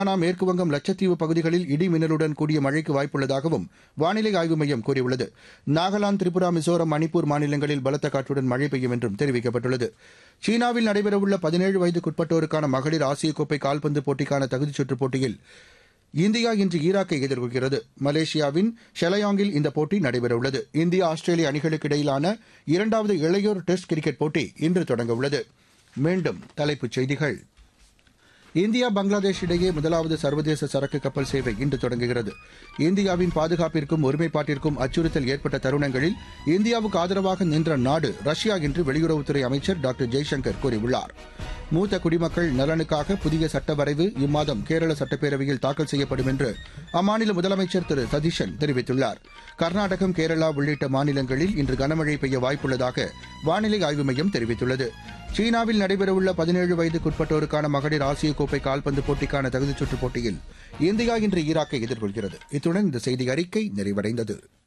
தெலங்கானா மேற்குவங்கம் லட்சத்தீவு பகுதிகளில் இடி மின்னலுடன் கூடிய மழைக்கு வாய்ப்புள்ளதாகவும் வானிலை ஆய்வு மையம் கூறியுள்ளது நாகாலாந்து திரிபுரா மிசோரம் மணிப்பூர் மாநிலங்களில் பலத்த காற்றுடன் மழை பெய்யும் என்றும் தெரிவிக்கப்பட்டுள்ளது சீனாவில் நடைபெறவுள்ள பதினேழு வயதுக்குட்பட்டோருக்கான மகளிர் ஆசிய கோப்பை கால்பந்து போட்டிக்கான தகுதிச் சுற்றுப் போட்டியில் இந்தியா இன்று ஈராக்கை எதிர்கொள்கிறது மலேசியாவின் ஷெலயாங்கில் இந்த போட்டி நடைபெறவுள்ளது இந்தியா ஆஸ்திரேலிய அணிகளுக்கு இடையிலான இரண்டாவது இளையோர் டெஸ்ட் கிரிக்கெட் போட்டி இன்று தொடங்கவுள்ளது மீண்டும் தலைப்புச் செய்திகள் இந்தியா பங்களாதேஷ் இடையே முதலாவது சர்வதேச சரக்கு கப்பல் சேவை இன்று தொடங்குகிறது இந்தியாவின் பாதுகாப்பிற்கும் ஒருமைப்பாட்டிற்கும் அச்சுறுத்தல் ஏற்பட்ட தருணங்களில் இந்தியாவுக்கு ஆதரவாக நின்ற நாடு ரஷ்யா என்று வெளியுறவுத்துறை அமைச்சர் டாக்டர் ஜெய்சங்கர் கூறியுள்ளார் மூத்த குடிமக்கள் நலனுக்காக புதிய சட்ட வரைவு இம்மாதம் கேரள சட்டப்பேரவையில் தாக்கல் செய்யப்படும் என்று அம்மாநில முதலமைச்சர் திரு சதீஷன் தெரிவித்துள்ளார் கர்நாடகம் கேரளா உள்ளிட்ட மாநிலங்களில் இன்று கனமழை பெய்ய வாய்ப்புள்ளதாக வானிலை ஆய்வு மையம் தெரிவித்துள்ளது சீனாவில் நடைபெறவுள்ள பதினேழு வயதுக்குட்பட்டோருக்கான மகளிர் ஆசிய கோப்பை கால்பந்து போட்டிக்கான தகுதிச் சுற்றுப் போட்டியில் இந்தியா இன்று ஈராக்கை எதிர்கொள்கிறது இத்துடன் இந்த செய்தி அறிக்கை நிறைவடைந்தது